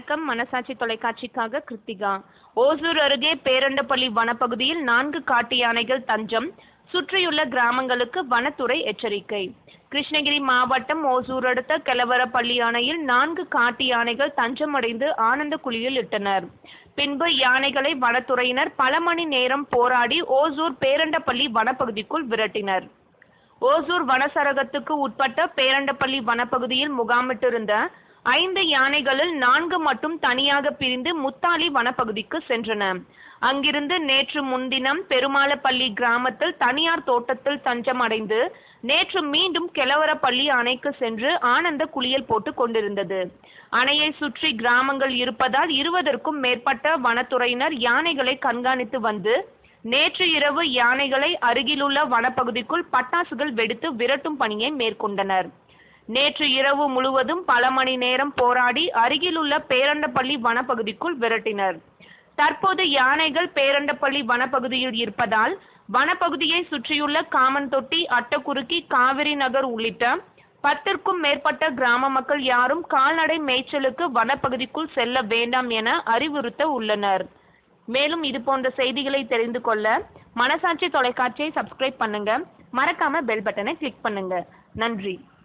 வணக்கம் மனசாட்சி தொலைக்காட்சிக்காக கிருத்திகா ஓசூர் அருகே பேரண்டப்பள்ளி வனப்பகுதியில் நான்கு காட்டு யானைகள் தஞ்சம் சுற்றியுள்ள கிராமங்களுக்கு வனத்துறை எச்சரிக்கை கிருஷ்ணகிரி மாவட்டம் ஓசூர் அடுத்த கெலவரப்பள்ளி அணையில் நான்கு காட்டு யானைகள் தஞ்சமடைந்து ஆனந்த குளியல் இட்டனர் பின்பு யானைகளை வனத்துறையினர் பல மணி நேரம் போராடி ஓசூர் பேரண்டப்பள்ளி வனப்பகுதிக்குள் விரட்டினர் ஓசூர் வனசரகத்துக்கு உட்பட்ட பேரண்டப்பள்ளி வனப்பகுதியில் முகாமிட்டிருந்த ஐந்து யானைகளில் நான்கு மட்டும் தனியாக பிரிந்து முத்தாலி வனப்பகுதிக்கு சென்றன அங்கிருந்து நேற்று முன்தினம் பெருமாளப்பள்ளி கிராமத்தில் தனியார் தோட்டத்தில் தஞ்சம் அடைந்து நேற்று மீண்டும் கெலவரப்பள்ளி அணைக்கு சென்று ஆனந்த குளியல் போட்டு கொண்டிருந்தது அணையை சுற்றி கிராமங்கள் இருப்பதால் இருபதற்கும் மேற்பட்ட வனத்துறையினர் யானைகளை கண்காணித்து வந்து நேற்று இரவு யானைகளை அருகிலுள்ள வனப்பகுதிக்குள் பட்டாசுகள் வெடித்து விரட்டும் பணியை மேற்கொண்டனர் நேற்று இரவு முழுவதும் பல மணி நேரம் போராடி அருகிலுள்ள பேரண்டப்பள்ளி வனப்பகுதிக்குள் விரட்டினர் தற்போது யானைகள் பேரண்டப்பள்ளி வனப்பகுதியில் இருப்பதால் வனப்பகுதியை சுற்றியுள்ள காமன்தொட்டி அட்டக்குறுக்கி காவிரி நகர் உள்ளிட்ட பத்திற்கும் மேற்பட்ட கிராம மக்கள் யாரும் கால்நடை மேய்ச்சலுக்கு வனப்பகுதிக்குள் செல்ல வேண்டாம் என அறிவுறுத்த உள்ளனர் மேலும் இது போன்ற செய்திகளை தெரிந்து கொள்ள மனசாட்சி தொலைக்காட்சியை சப்ஸ்கிரைப் பண்ணுங்க மறக்காம பெல் பட்டனை கிளிக் பண்ணுங்க நன்றி